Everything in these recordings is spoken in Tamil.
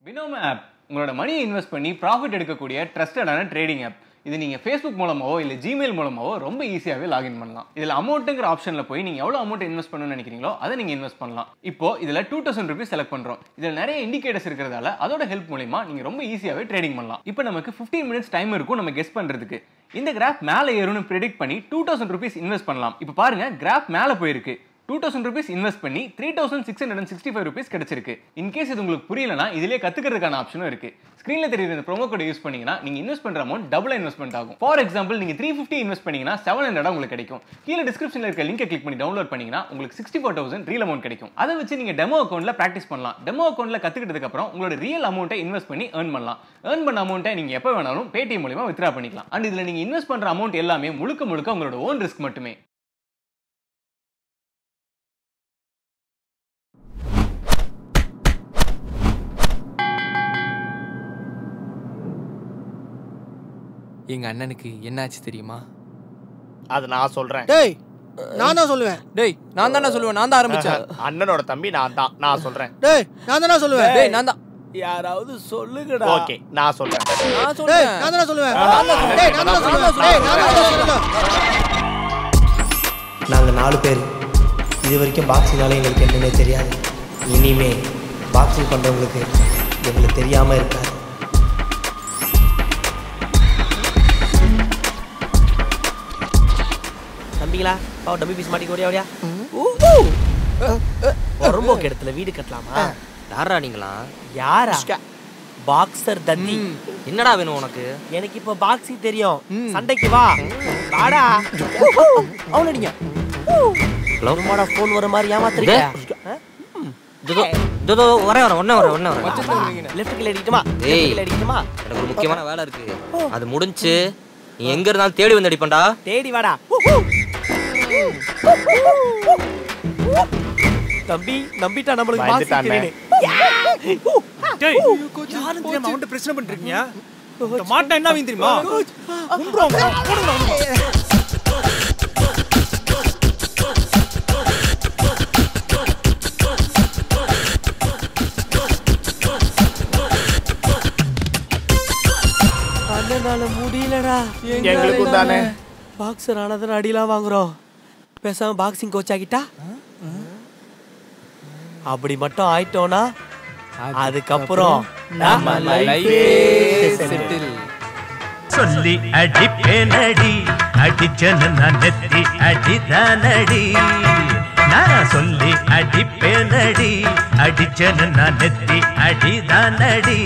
வினோம ஆப் உங்களோட மணியை இன்வெஸ்ட் பண்ணி ப்ராஃபிட் எடுக்கக்கூடிய ட்ரஸ்டடான ட்ரேடிங் ஆப் இது நீங்கள் ஃபேஸ்புக் மூலமாவோ இல்லை ஜிமெயில் மூலமாவோ ரொம்ப ஈஸியாகவே லாகின் பண்ணலாம் இதில் அமௌண்ட்டுங்கிற ஆப்ஷனில் போய் நீங்கள் எவ்வளோ அமௌண்ட் இன்வெஸ்ட் பண்ணணும்னு நினைக்கிறீங்களோ அதை நீங்கள் இன்வெஸ்ட் பண்ணலாம் இப்போ இதில் டூ தௌசண்ட் ருபீஸ் செலக்ட் பண்ணுறோம் இதில் நிறைய இண்டிகேட்டர்ஸ் இருக்கிறதால அதோட ஹெல்ப் மூலிமா நீங்கள் ரொம்ப ஈஸியாகவே ட்ரேடிங் பண்ணலாம் இப்போ நமக்கு 15 மினிட்ஸ் டைம் இருக்கும் நம்ம கெஸ் பண்ணுறதுக்கு இந்த கிராஃப் மேலே ஏறும்னு ப்ரெடிக்ட் பண்ணி டூ தௌசண்ட் ருபீஸ் இன்வெஸ்ட் பண்ணலாம் இப்போ பாருங்க கிராஃப் மேலே போயிருக்கு டூ தௌசண்ட் ருபீஸ் இன்வெஸ்ட் பண்ணி three thousand six hundred and sixty five rupees கிடைச்சிருக்கு இன்கேஸ் இது உங்களுக்கு புரியலனா இதிலே கத்துக்கிறதுக்கான ஆப்ஷனும் இருக்கு ஸ்க்ரீனில் தெரியுற இந்த ப்ரோமோ கோட் யூஸ் பண்ணீங்கன்னா நீங்க இன்வெஸ்ட் பண்ற அமௌண்ட் டபுள் இன்வெஸ்ட்மெண்ட் ஆகும் ஃபார் எக்ஸாம்பிள் நீங்க த்ரீ ஃபிஃப்டி இன்வெஸ்ட் பண்ணீங்கன்னா செவன் ஹண்ட்ரட் உங்களுக்கு கிடைக்கும் கீழே டிஸ்கிரிப்ஷனில் இருக்க லிங்கை கிளிக் பண்ணி டவுன்லோட் பண்ணீங்கன்னா உங்களுக்கு sixty four thousand real amount கிடைக்கும் அதை வச்சு நீங்க டெமோ அக்கௌண்ட்ல ப்ராக்டிஸ் பண்ணலாம் டெமோ அக்கௌண்ட்ல கத்துக்கிட்டதுக்கு அப்புறம் உங்களோட ரியல் அமௌண்ட்டை இன்வெஸ்ட் பண்ணி ஏர்ன் பண்ணலாம் ஏர்ன் பண்ண அமௌண்ட்டை நீங்க எப்போ வேணாலும் பேடிஎம் மூலியமா வித்ரா பண்ணிக்கலாம் அண்ட் இதுல நீங்க இன்வெஸ்ட் பண்ற அமௌண்ட் எல்லாமே முழுக்க முழுக்க உங்களோட ஓன் ரிஸ்க் மட்டுமே எங்க அண்ணனுக்கு என்னாச்சு தெரியுமா அது நான் சொல்றேன் டேய் நான் தான் சொல்லுவேன் டேய் நான் தானே சொல்லுவேன் நான் தான் ஆரம்பிச்சேன் அண்ணனோட தம்பி நான் தான் நான் சொல்றேன் டேய் நான் தானே சொல்லுவேன் டேய் நான் தான் யாராவது சொல்லுங்கடா ஓகே நான் சொல்றேன் நான் டேய் சொல்றேன் நான் தானே சொல்லுவேன் நான் தான் டேய் நான் தானே சொல்லுவேன் டேய் நான் தானே சொல்லுவேன் நாங்கள் நாலு பேர் இது வரைக்கும் பாக்ஸிங்னால எங்களுக்கு என்னன்னே தெரியாது இனிமே பாக்ஸிங் பண்ணுறவங்களுக்கு எங்களுக்கு தெரியாமல் இருக்காது தம்பிங்களா பாவ டம்மி பீஸ் மாட்டிக்க ஓடியா ஓடியா ரொம்ப இடத்துல வீடு கட்டலாமா யாரா நீங்களா யாரா பாக்ஸர் தத்தி என்னடா வேணும் உனக்கு எனக்கு இப்போ பாக்ஸிங் தெரியும் சண்டைக்கு வா வாடா அவன் அடிங்க ஹலோ உமாடா ஃபோன் வர மாதிரி ஏமாத்துறீங்க இதோ இதோ, இதோ வரேன் வரேன் ஒன்னே வரேன் ஒன்னே வரேன் லெஃப்ட் கில் அடிக்கட்டுமா ஏய். லெஃப்ட் கில் அடிக்கட்டுமா எனக்கு ஒரு முக்கியமான வேலை இருக்கு அது முடிஞ்சு நீ எங்க இருந்தாலும் தேடி வந்து அடிப்பேன்டா தேடி வாடா தம்பி நம்பிட்டா நம்மளுக்கு பாக்ஸிங் பயந்துட்டானே. தெரியும் அவன்கிட்ட பிரச்சனை பண்றீங்க மாட்டா என்ன ஆகும் தெரியுமா அண்ணனால முடியலடா எங்களுக்கும் தானே பாக்ஸர் ஆனதுன்னு அடிலாம் வாங்குறோம் பேசாம பாக்ஸிங் கோச் ஆகிட்டா அப்படி மட்டும் ஆயிட்டோம்னா அதுக்கப்புறம் நம்ம லைஃபே செட்டில் சொல்லி அடிப்பேனடி அடிச்சனு நான் நெத்தி அடிதானடி நான் சொல்லி அடிப்பேனடி அடிச்சனு நான் நெத்தி அடிதானடி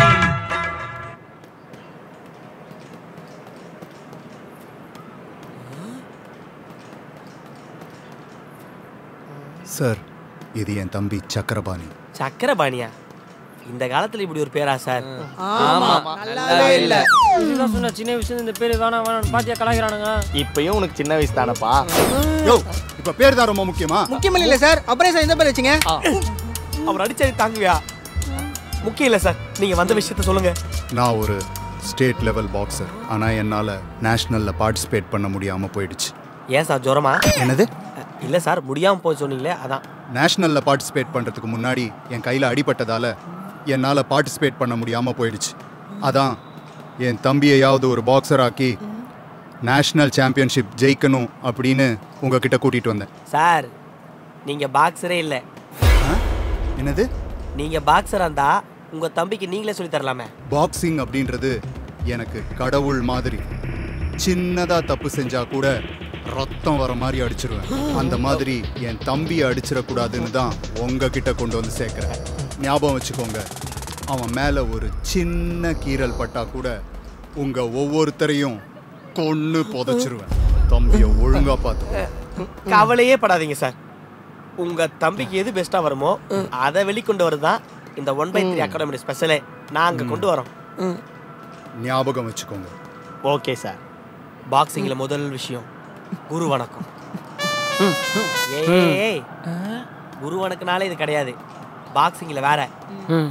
சார் இது என் தம்பி சக்கரபாணி சக்கரபாணியா இந்த காலத்துல இப்படி ஒரு பேரா சார் ஆமா நல்லாவே இல்ல சொன்ன சின்ன விஷயம் இந்த பேரு வேணாம் வேணாம் பாத்தியா கலாய்க்கிறானுங்க இப்பயும் உனக்கு சின்ன வயசு தானப்பா யோ இப்ப பேர் தான் ரொம்ப முக்கியமா முக்கியம் இல்ல சார் அப்புறம் சார் இந்த பேர் வச்சுங்க அவர் அடிச்சது தாங்குவியா முக்கியம் இல்ல சார் நீங்க வந்த விஷயத்த சொல்லுங்க நான் ஒரு ஸ்டேட் லெவல் பாக்ஸர் ஆனா என்னால நேஷனல்ல பார்ட்டிசிபேட் பண்ண முடியாம போயிடுச்சு ஏன் சார் ஜுரமா என்னது இல்ல சார் முடியாம போய் சொன்னீங்களே அதான் நேஷனல்ல பார்ட்டிசிபேட் பண்றதுக்கு முன்னாடி என் கையில அடிபட்டதால என்னால பார்ட்டிசிபேட் பண்ண முடியாம போயிடுச்சு அதான் என் தம்பியையாவது ஒரு பாக்ஸர் ஆக்கி நேஷனல் சாம்பியன்ஷிப் ஜெயிக்கணும் அப்படின்னு உங்ககிட்ட கூட்டிட்டு வந்தேன் சார் நீங்க பாக்ஸரே இல்ல ஆ? என்னது நீங்க பாக்ஸரா இருந்தா உங்க தம்பிக்கு நீங்களே சொல்லி தரலாமே பாக்ஸிங் அப்படின்றது எனக்கு கடவுள் மாதிரி சின்னதா தப்பு செஞ்சா கூட ரத்தம் வர மாதிரி அடிச்சிருவேன் அந்த மாதிரி என் தம்பியை அடிச்சிடக்கூடாதுன்னு தான் உங்ககிட்ட கொண்டு வந்து சேர்க்கிறேன் ஞாபகம் வச்சுக்கோங்க அவன் மேல ஒரு சின்ன கீறல் பட்டா கூட உங்க ஒவ்வொருத்தரையும் கொன்னு புதைச்சிருவேன் தம்பியை ஒழுங்கா பார்த்து கவலையே படாதீங்க சார் உங்க தம்பிக்கு எது பெஸ்டா வருமோ அதை வெளிக்கொண்டு வரதான் இந்த ஒன் பை த்ரீ அகாடமி ஸ்பெஷலே நாங்க கொண்டு வரோம் ஞாபகம் வச்சுக்கோங்க ஓகே சார் பாக்ஸிங்ல முதல் விஷயம் குரு வணக்கம் ஏய், ஏய், ஏய். குரு வணக்கனாலே இது கிடையாது பாக்ஸிங்ல வேற ம்.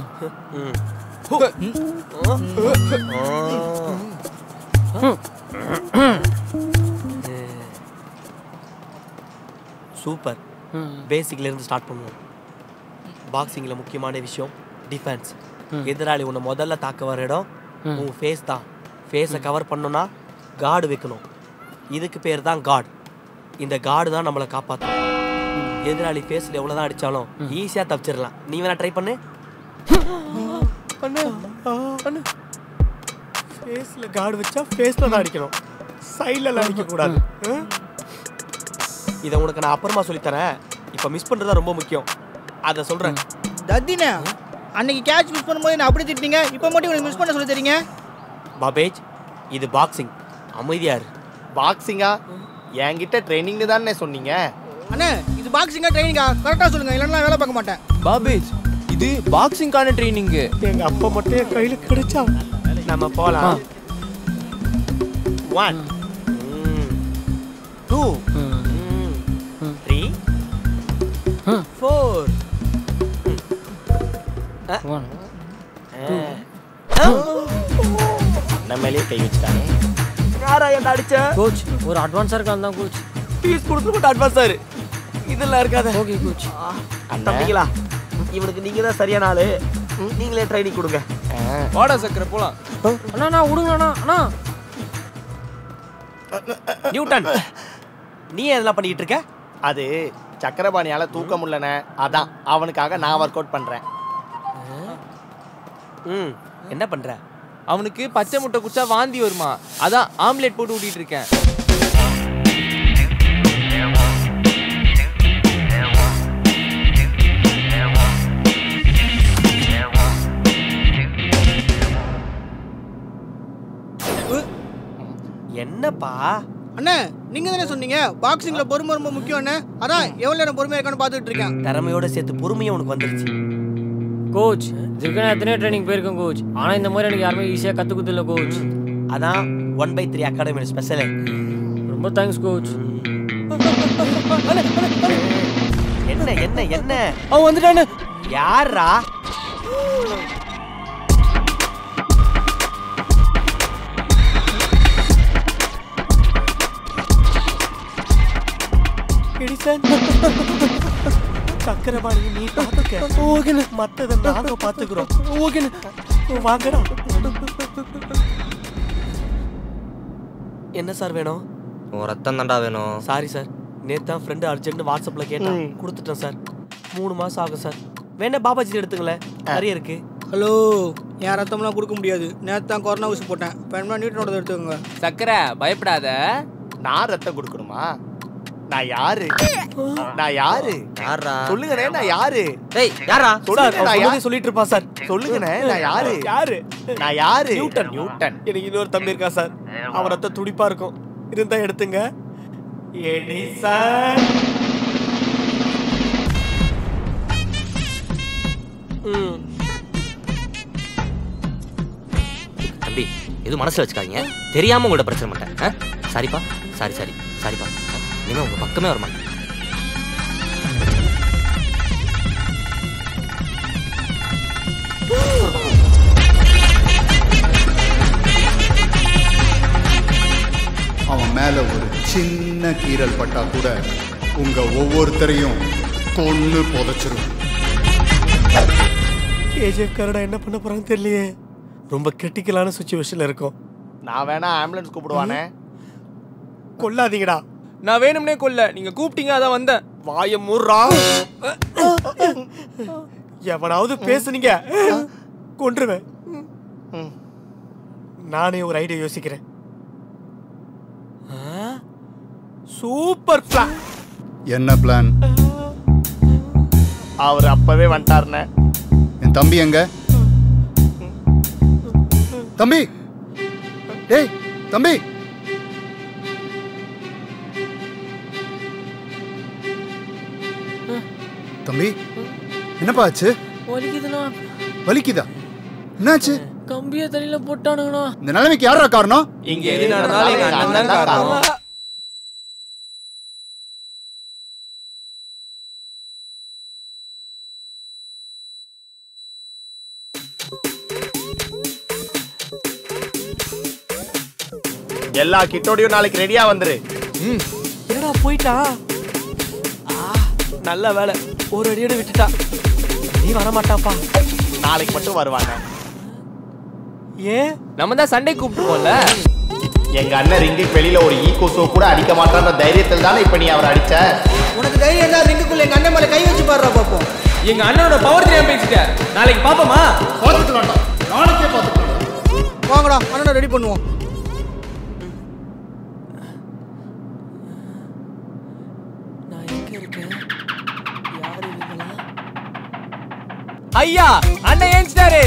சூப்பர் பேசிக்ல இருந்து ஸ்டார்ட் பண்ணுவோம் பாக்ஸிங்ல முக்கியமான விஷயம் டிஃபென்ஸ் எதிராளி உன்னை முதல்ல தாக்க வர இடம் உன் ஃபேஸ் தான் ஃபேஸை கவர் பண்ணோன்னா கார்டு வைக்கணும் இதுக்கு பேர் தான் காட் இந்த கார்டு தான் நம்மளை காப்பாற்றும் எதிராளி ஃபேஸில் எவ்வளோ தான் அடித்தாலும் ஈஸியாக தப்பிச்சிடலாம் நீ வேணா ட்ரை பண்ணு பண்ணு ஃபேஸில் கார்டு வச்சா ஃபேஸில் தான் அடிக்கணும் சைடில் அடிக்கக்கூடாது இதை உனக்கு நான் அப்புறமா சொல்லித்தரேன் இப்போ மிஸ் பண்ணுறது ரொம்ப முக்கியம் அதை சொல்கிறேன் தத்தினே அன்னைக்கு கேட்ச் மிஸ் பண்ணும்போது என்ன அப்படி திட்டிங்க இப்போ மட்டும் உங்களுக்கு மிஸ் பண்ண சொல்லி தரீங்க பாபேஜ் இது பாக்ஸிங் அமைதியார் பாக்ஸிங்கா என்கிட்ட ட்ரைனிங்னு தானே சொன்னீங்க அண்ணே இது பாக்ஸிங்கா ட்ரைனிங்கா கரெக்டாக சொல்லுங்க இல்லைன்னா நான் வேலை பார்க்க மாட்டேன் பாபேஜ் இது பாக்ஸிங்கான ட்ரைனிங்கு எங்க அப்பா மட்டும் என் கையில கிடைச்சா நம்ம போலாம் ஒன் டூ த்ரீ ஃபோர் நம்மளே கை வச்சுட்டாங்க யாரா என்ன அடிச்ச கோச் ஒரு அட்வான்ஸாக இருக்கான் தான் கோச் ஃபீஸ் கொடுத்து மட்டும் அட்வான்ஸ் சார் இதெல்லாம் இருக்காத ஓகே கோச் தம்பிங்களா இவனுக்கு நீங்க தான் சரியான ஆளு நீங்களே ட்ரைனிங் கொடுங்க வாடா சக்கரை போலாம் அண்ணா அண்ணா விடுங்க அண்ணா அண்ணா நியூட்டன் நீ எதெல்லாம் பண்ணிட்டு இருக்க அது சக்கரபாணியால தூக்க முடியலனே அதான் அவனுக்காக நான் ஒர்க் அவுட் பண்றேன் ம் என்ன பண்ற அவனுக்கு பச்சை முட்டை குடிச்சா வாந்தி வருமா அதான் ஆம்லெட் போட்டு ஊட்டிட்டு இருக்கேன் என்னப்பா அண்ணே நீங்க தானே சொன்னீங்க பாக்ஸிங்ல பொறுமை ரொம்ப முக்கியம் அண்ணே அதான் எவ்வளவு நேரம் பொறுமையா இருக்கான்னு பார்த்துட்டு இருக்கேன் திறமையோட சேர்த்து பொறுமையும் உனக்கு வந்துருச்சு கோச் இதுக்கு நான் எத்தனையோ ட்ரைனிங் போயிருக்கேன் கோச் ஆனால் இந்த மாதிரி எனக்கு யாருமே ஈஸியாக கற்றுக் கொடுத்துல கோச் அதான் one by three academy special ரொம்ப தேங்க்ஸ் கோச் என்ன என்ன என்ன அவன் வந்துட்டானே யாரா எடிசன் சக்கரபாணி நீ பாத்துக்க ஓகே மத்தத நாங்க பாத்துக்கிறோம் ஓகே வாங்கடா என்ன சார் வேணும் உன் ரத்தம் தாண்டா வேணும் சாரி சார் நேத்து தான் ஃப்ரெண்டு அர்ஜென்ட் வாட்ஸ்அப்ல கேட்டான் கொடுத்துட்டேன் சார் மூணு மாசம் ஆகும் சார் வேணா பாபாஜி எடுத்துங்களேன் நிறைய இருக்கு ஹலோ என் ரத்தம்லாம் கொடுக்க முடியாது நேற்று தான் கொரோனா ஊசி போட்டேன் பெண்மா நியூட்டனோட எடுத்துக்கோங்க சக்கரை பயப்படாத நான் ரத்தம் கொடுக்கணுமா நான் யாரு நான் யாரு யாரா சொல்லுங்கண்ணே நான் யாரு டேய் யாரா சார் சொல்லுங்க அவன் நான் சொன்னதே யாரு சொல்லிட்டு இருப்பான் சார் சொல்லுங்கண்ணே நான் யாரு யாரு நான் யாரு நியூட்டன் நியூட்டன் எனக்கு இன்னொரு தம்பி இருக்கா சார் அவன் ரத்தம் துடிப்பா இருக்கும் இருந்தா எடுத்துங்க எடிசன் ம் தம்பி எதுவும் மனசுல வச்சுக்காதீங்க தெரியாம உங்கள்ட்ட பிரச்சனை மாட்டேன் ஆ? சாரிப்பா சாரி சாரி சாரிப்பா ஆ? இனிமே உங்க பக்கமே வர மாட்டேன் அவன் மேல ஒரு சின்ன கீறல் பட்டா கூட உங்க ஒவ்வொருத்தரையும் கொன்னு புதைச்சிரும் கேஜிஎஃப் கரடா என்ன பண்ண போறான்னு தெரியலையே ரொம்ப கிரிட்டிக்கலான சுச்சுவேஷன்ல இருக்கும் நான் வேணா ஆம்புலன்ஸ் கூப்பிடுவானே கொல்லாதீங்கடா நான் வேணும்னே கொல்ல நீங்க கூப்பிட்டீங்க அதான் வந்தேன் வாய மூடுறா எவனாவது பேசுனீங்க கொன்றுவேன் நானே ஒரு ஐடியா யோசிக்கிறேன் சூப்பர் பிளான் என்ன பிளான் அவர் அப்பவே வந்துட்டாருண்ணே என் தம்பி எங்க தம்பி டேய் தம்பி தம்பி என்னப்பா ஆச்சு வலிக்குதுண்ணா வலிக்குதா என்னாச்சு கம்பியை தலையில போட்டானுங்கண்ணா இந்த நிலைமைக்கு யாரா காரணம் இங்க எது நடந்தாலும் எங்க அண்ணன் தான் காரணம் எல்லா கிட்டோடையும் நாளைக்கு ரெடியா வந்துரு என்னடா போயிட்டா ஆ, நல்ல வேலை ஒரு அடியோட விட்டுட்டா நீ வரமாட்டாப்பா நாளைக்கு மட்டும் வருவாங்க ஏன் நம்ம தான் சண்டே கூப்பிட்டுருக்கோம்ல எங்க அண்ணன் ரிங்குக்கு வெளியில ஒரு ஈ கொசுவை கூட அடிக்க மாட்டான்ற தைரியத்தில் தானே இப்ப நீ அவரை அடிச்ச உனக்கு தைரியம் இருந்தா ரிங்குக்குள்ள எங்க அண்ணன் மேல கை வச்சு பாடுறா பாப்போம் எங்க அண்ணனோட பவர் தெரியாம பேசிட்ட நாளைக்கு பாப்போமா பார்த்துக்கலாம் நாளைக்கே பார்த்துக்கலாம் வாங்கடா அண்ணனை ரெடி பண்ணுவோம் ஐயா அண்ணன் ஏஞ்சிட்டாரு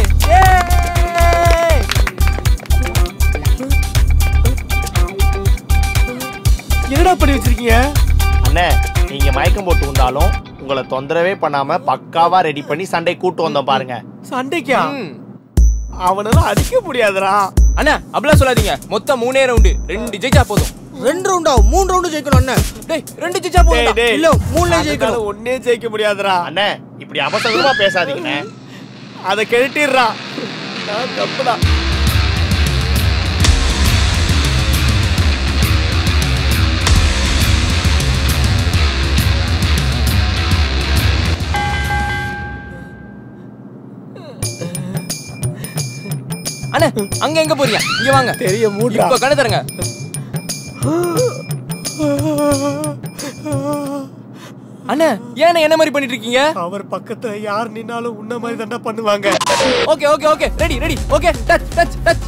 என்னடா பண்ணி வச்சிருக்கீங்க அண்ணே நீங்க மயக்கம் போட்டு வந்தாலும் உங்களை தொந்தரவே பண்ணாம பக்காவா ரெடி பண்ணி சண்டை கூட்டு வந்தோம் பாருங்க சண்டைக்கா அவனெல்லாம் அடிக்க முடியாதுடா அண்ணா அப்படிலாம் சொல்லாதீங்க மொத்தம் மூணே ரவுண்டு ரெண்டு ஜெயிச்சா போதும் ரெண்டு ரவுண்டா மூணு ரவுண்டு ஜெயிக்கணும் அண்ணன் டேய் ரெண்டு ஜெயிச்சா போதும் இல்ல மூணுல ஜெயிக்கணும் ஒன்னே ஜெயிக்க முடியாதுடா அண்ணே இப்படி அபசகரமா பேசாதீங்கண்ணே அதை கெடுட்டிடுறா நான் தப்புதான் அண்ணா அங்க எங்க போறீங்க இங்க வாங்க தெரிய மூடுறா. இப்ப கடை தரங்க அண்ணா ஏன் என்ன மாதிரி பண்ணிட்டு இருக்கீங்க அவர் பக்கத்துல யார் நின்னாலும் உன்ன மாதிரி தாண்டா பண்ணுவாங்க okay okay okay ready ready okay touch touch touch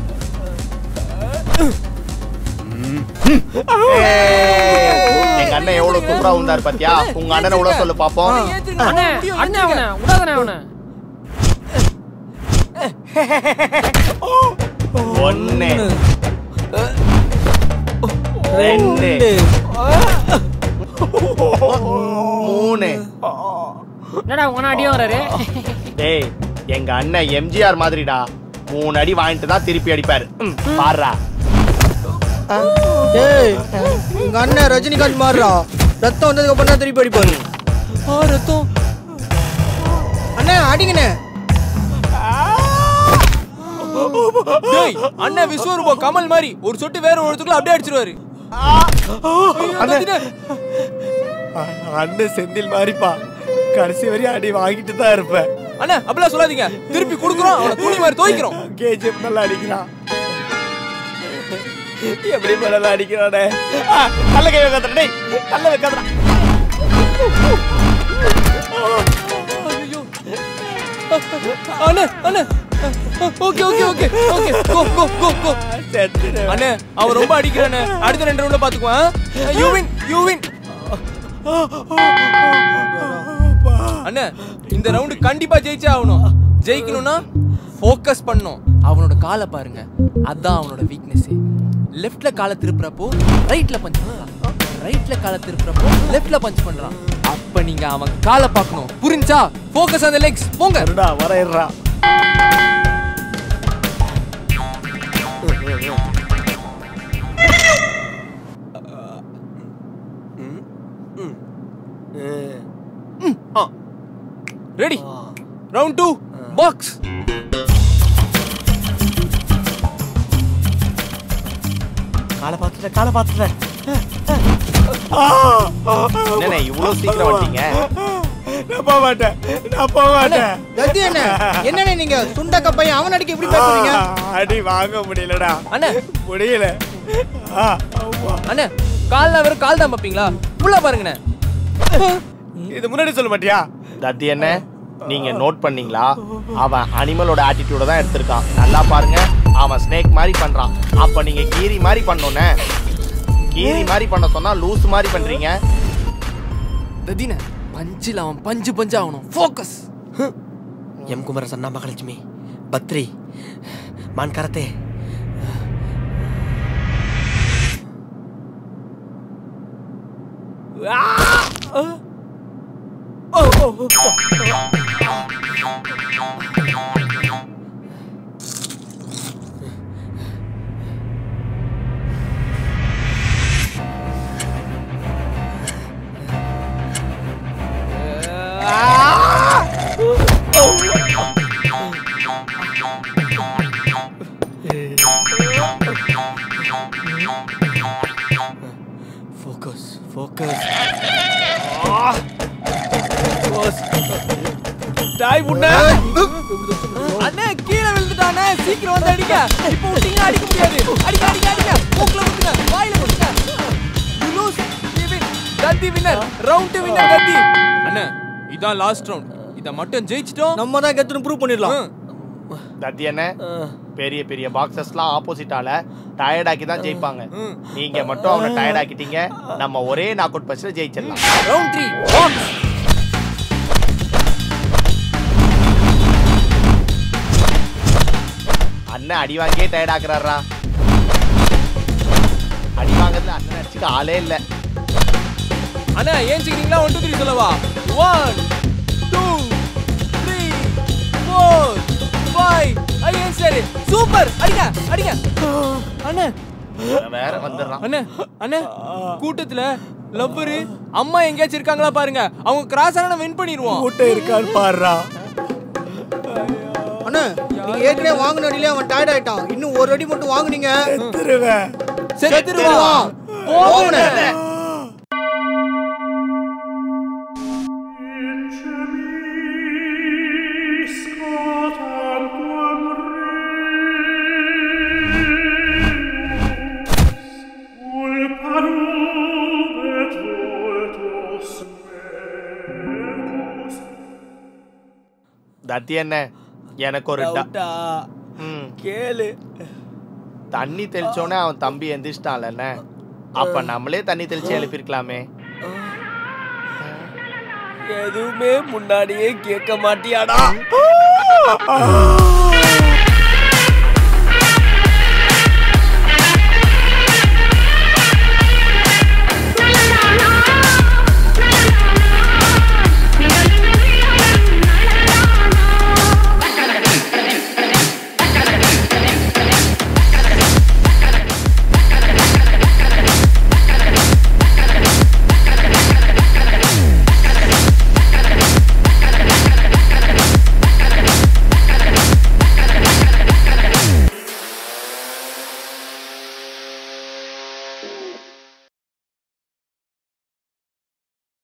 எங்க அண்ணன் எவ்வளவு சூப்பரா இருந்தார் பாத்தியா உங்க அண்ணனை உள்ள சொல்லு பாப்போம் அண்ணே அண்ணே அவனை விடாதண்ணே அவனை ஒன்னு ரெண்டு மூணு என்னடா உன அடி வராரு டேய் எங்க அண்ணன் எம்ஜிஆர் மாதிரிடா மூணு அடி வாங்கிட்டு தான் திருப்பி அடிப்பாரு ம், பாருடா டேய் எங்க அண்ணன் ரஜினிகாந்த் மாறுறா ரத்தம் வந்ததுக்கு அப்புறம் தான் திருப்பி அடிப்பாரு ஆ ரத்தம் அண்ணே அடிங்கண்ணே டேய் அண்ணன் விஸ்வரூபம் கமல் மாதிரி ஒரு சொட்டு வேற ஒருத்துக்குள்ள அப்படியே அடிச்சிருவாரு ஐயோ, கத்திட்டே. அண்ணன் செந்தில் மாதிரிப்பா கடைசி வரையும் அடி வாங்கிட்டு தான் இருப்பேன் அண்ணா அப்படிலாம் சொல்லாதீங்க திருப்பி குடுக்குறோம் அவனை துணி மாதிரி துவைக்கிறோம் கேஜிஎஃப் நல்லா அடிக்கிறான் எப்படி நல்லா அடிக்கிறானே ஆ, நல்ல கை வைக்காதடா டேய் நல்ல வைக்காதடா அண்ணே அண்ணே okay okay okay okay go go go go அண்ணே அவன் ரொம்ப அடிக்கிறானே அடுத்த ரெண்டு ரவுண்ட்ல பாத்துக்குவான் யூ வின் யூ வின் அண்ணே இந்த ரவுண்டு கண்டிப்பா ஜெயிச்சே ஆகணும் ஜெயிக்கணும்னா ஃபோக்கஸ் பண்ணணும் அவனோட காலை பாருங்க அதான் அவனோட வீக்னஸ் லெஃப்ட்ல காலை திருப்புறப்போ ரைட்ல பஞ்ச் பண்றான் ரைட்ல காலை திருப்புறப்போ லெஃப்ட்ல பஞ்ச் பண்றான் அப்ப நீங்க அவன் காலை பார்க்கணும் புரிஞ்சா ஃபோக்கஸ் அந்த லெக்ஸ் போங்க வரையறா ரெடி ரவுண்ட் டூ பாக்ஸ் காலை பார்த்துட்டேன் காலை பார்த்துட்டேன் என்னண்ணே இவ்வளவு சீக்கிரம் வந்துட்டீங்க நான் போக மாட்டேன் நான் போக மாட்டேன் கத்தி என்ன என்னண்ணே நீங்க சுண்டக்க பையன் அவன் அடிக்க எப்படி பேசுறீங்க அடி வாங்க முடியலடா அண்ணே முடியல ஆ, ஆமா. அண்ணே கால்ல வெறும் கால் தான் பார்ப்பீங்களா உள்ள பாருங்கண்ணே இது முன்னாடி சொல்ல மாட்டியா தத்தி என்ன நீங்க நோட் பண்ணீங்களா அவன் அனிமலோட ஆட்டிடியூட தான் எடுத்திருக்கான் நல்லா பாருங்க அவன் ஸ்னேக் மாதிரி பண்றான் அப்ப நீங்க கீரி மாதிரி பண்ணோன்னே கீரி மாதிரி பண்ண சொன்னா லூஸ் மாதிரி பண்றீங்க ததின பஞ்சில் அவன் பஞ்சு பஞ்சு ஆகணும் ஃபோக்கஸ் எம் குமர சன்னா மகாலட்சுமி பத்ரி மான் கரத்தே ஃபோக்கஸ் ஃபோக்கஸ் டாய் புண்ணே அண்ணே கீழே விழுந்துட்டானே சீக்கிரம் வந்து அடிங்க இப்போ விட்டீங்கன்னா அடிக்க முடியாது அடிக்க அடிக்க அடிக்க மூக்குல குத்துங்க வாயில குத்துங்க You lose, you win. கத்தி வின்னர் ரவுண்ட் வின்னர் கத்தி அண்ணே இதான் லாஸ்ட் ரவுண்ட் இத மட்டும் ஜெயிச்சிட்டோம் நம்ம தான் கத்துன்னு ப்ரூவ் பண்ணிடலாம் தத்தி என்ன பெரிய பெரிய பாக்ஸஸ்லாம் ஆப்போசிட்டால டயர்ட் ஆக்கி தான் ஜெயிப்பாங்க நீங்க மட்டும் அவனை டயர்ட் ஆக்கிட்டீங்க நம்ம ஒரே நாக் அவுட் பஸ்ல ஜெயிச்சிடலாம் ரவுண்ட் த்ரீ அண்ணன் அடி வாங்கியே டயர்ட் ஆக்குறாரா அடி வாங்குறதுல அண்ணன் அடிச்சுக்க ஆளே இல்ல அண்ணா ஏஞ்சிக்கிறீங்களா ஒன் டூ த்ரீ சொல்லவா one two three four five ஐயோ சரி சூப்பர் அடிங்க அடிங்க அண்ணே வேற வந்துடுறான் அண்ணே அண்ணே கூட்டத்துல லவ்வரு அம்மா எங்கேயாச்சும் இருக்காங்களா பாருங்க அவங்க கிராஸ் ஆனா வின் பண்ணிடுவோம் கூட்டம் இருக்கான்னு பாடுறா அண்ணா நீங்க ஏற்கனவே வாங்கின அடியிலே அவன் டயர்ட் ஆயிட்டான் இன்னும் ஒரு அடி மட்டும் வாங்குனீங்க செத்துருவேன் செத்துருவான். போகணே தத்தி என்ன எனக்கு ஒரு ட- டவுட்டா ம். கேளு தண்ணி தெளிச்சோனே அவன் தம்பி எந்திரிச்சிட்டான்ல என்ன அப்ப நம்மளே தண்ணி தெளிச்சு எழுப்பியிருக்கலாமே எதுவுமே முன்னாடியே கேட்க மாட்டியாடா